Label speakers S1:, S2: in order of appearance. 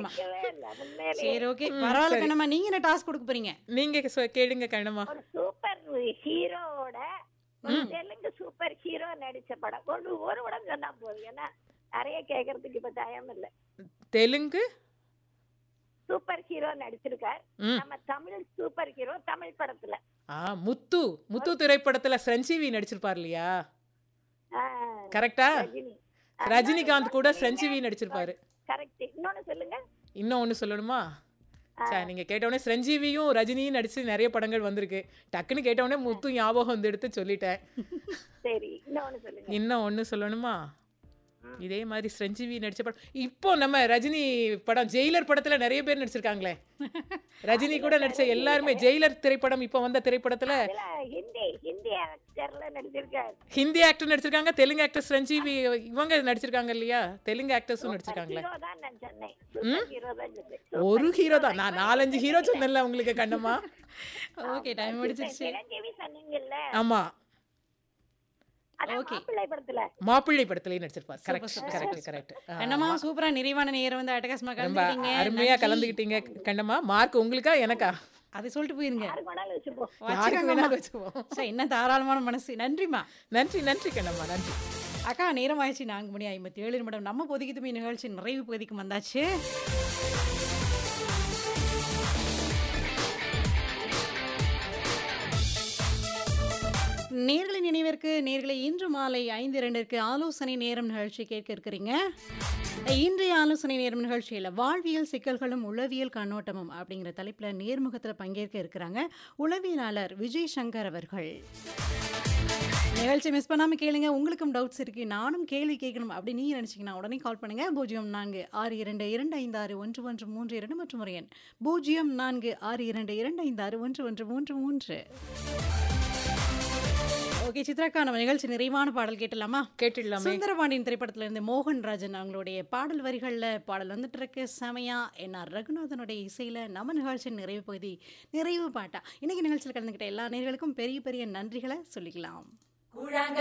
S1: பார்க்கலாம்
S2: கேட்கவே இல்ல உண்மையிலே
S1: சரி ஓகே பரவாயில்ல கண்ணம்மா நீங்க என்ன டாஸ்க் கொடுக்க போறீங்க
S3: நீங்க சொ- கேளுங்க கண்ணம்மா
S2: ஒரு சூப்பர் ஹீரோவோட ஒரு தெலுங்கு சூப்பர் ஹீரோ நடிச்ச படம் ஒரு ஒரு படம் சொன்னா போதும் ஏன்னா நிறைய கேக்குறதுக்கு இப்ப டைம் இல்ல
S3: தெலுங்கு
S2: சூப்பர் ஹீரோ நடிச்சிருக்கார்
S3: ம்.
S2: நம்ம தமிழ் சூப்பர் ஹீரோ தமிழ் படத்துல
S3: ஆ முத்து முத்து திரைப்படத்துல சஞ்சீவி நடிச்சிருப்பார் இல்லையா
S2: ஆ,
S3: கரெக்டா
S2: ரஜினி
S3: ரஜினிகாந்த் கூட சஞ்சீவி நடிச்சிருப்பாரு
S2: கரெக்ட் இன்னொன்னு சொல்லுங்க
S3: இன்னும் ஒன்று சொல்லணுமா சரி நீங்க கேட்டவுடனே சஞ்சீவியும் ரஜினியும் நடிச்சு நிறைய படங்கள் வந்திருக்கு டக்குன்னு கேட்டவுடனே முத்து ஞாபகம் வந்து எடுத்து சொல்லிட்டேன்
S2: சரி இன்னொன்னு சொல்லுங்க
S3: இன்னும் ஒன்று சொல்லணுமா இதே மாதிரி சஞ்சீவி நடிச்ச படம் இப்போ நம்ம ரஜினி படம் ஜெயிலர் படத்துல நிறைய பேர் நடிச்சிருக்காங்களே ரஜினி கூட நடிச்ச எல்லாருமே ஜெயிலர் திரைப்படம் இப்போ வந்த திரைப்படத்துல
S2: அதுல ஹிந்தி ஹிந்தி ஆக்டர்ல நடிச்சிருக்காரு
S3: ஹிந்தி ஆக்டர் நடிச்சிருக்காங்க தெலுங்கு ஆக்டர் சஞ்சீவி இவங்க நடிச்சிருக்காங்க இல்லையா தெலுங்கு ஆக்டர்ஸும் நடிச்சிருக்காங்களே
S2: ஹீரோ தான் நான் சொன்னேன் சூப்பர் ஹீரோ தான் சொன்னேன்
S3: ஒரு ஹீரோ தான் நான் நாலஞ்சு ஹீரோ சொன்னேன்ல உங்களுக்கு கண்ணம்மா
S1: ஓகே டைம் முடிச்சிருச்சு
S2: சிரஞ்சீவி சொன்னீங்கல்ல
S3: ஆமா
S2: அதான் மாப்பிள்ளை படத்துல
S3: மாப்பிள்ளை படத்துலயும் நடிச்சிருப்பார் கரெக்ட் கரெக்ட் கரெக்ட்
S1: கண்ணம்மா சூப்பரா நிறைவான நேரம் வந்து அட்டகாசமா
S3: ரொம்ப
S1: கலந்துக்கிட்டீங்க
S3: அருமையா
S1: நன்றி.
S3: கலந்துக்கிட்டீங்க கண்ணம்மா மார்க் உங்களுக்கா எனக்கா
S1: அதை சொல்லிட்டு போயிருங்க
S2: யாருக்கு வேணாலும் வச்சுப்போம்
S3: யாருக்கு வேணாலும் வச்சுக்குவோம்
S1: சரி என்ன தாராளமான மனசு நன்றிம்மா
S3: நன்றி நன்றி கண்ணம்மா நன்றி
S1: அக்கா நேரம் ஆயிடுச்சு நான்கு மணி ஐம்பத்தி ஏழு நிமிடம் நம்ம பொதுக்கித்து போய் நிகழ்ச்சி நிறைவு பகுதிக்கு வந்தாச்சு நேர்களின் நினைவிற்கு நேர்களை இன்று மாலை ஐந்து இரண்டிற்கு ஆலோசனை நேரம் நிகழ்ச்சி கேட்க இருக்கிறீங்க இன்றைய ஆலோசனை நேரம் நிகழ்ச்சியில் வாழ்வியல் சிக்கல்களும் உளவியல் கண்ணோட்டமும் அப்படிங்கிற தலைப்பில் நேர்முகத்தில் பங்கேற்க இருக்கிறாங்க உளவியலாளர் விஜய் சங்கர் அவர்கள் நிகழ்ச்சி மிஸ் பண்ணாமல் கேளுங்க உங்களுக்கும் டவுட்ஸ் இருக்கு நானும் கேள்வி கேட்கணும் அப்படி நீங்க நினைச்சீங்கன்னா உடனே கால் பண்ணுங்க பூஜ்ஜியம் நான்கு ஆறு இரண்டு இரண்டு ஐந்து ஆறு ஒன்று ஒன்று மூன்று இரண்டு மற்றும் ஒரு எண் பூஜ்ஜியம் நான்கு ஆறு இரண்டு இரண்டு ஐந்து ஆறு ஒன்று ஒன்று மூன்று மூன்று ஓகே சித்ராக்கா நம்ம நிகழ்ச்சி நிறைவான பாடல் கேட்டலாமா
S3: கேட்டுடலாமே
S1: சுந்தரபாண்டியன் திரைப்படத்துல இருந்து மோகன் ராஜன் அவங்களுடைய பாடல் வரிகள்ல பாடல் வந்துட்டு இருக்கு செமையா என்ஆர் ரகுநாதனுடைய இசையில நம்ம நிகழ்ச்சியின் நிறைவு பகுதி நிறைவு பாட்டா இன்னைக்கு நிகழ்ச்சியில் கலந்துக்கிட்ட எல்லா நேர்களுக்கும் பெரிய பெரிய நன்றிகளை சொல்லிக்கலாம்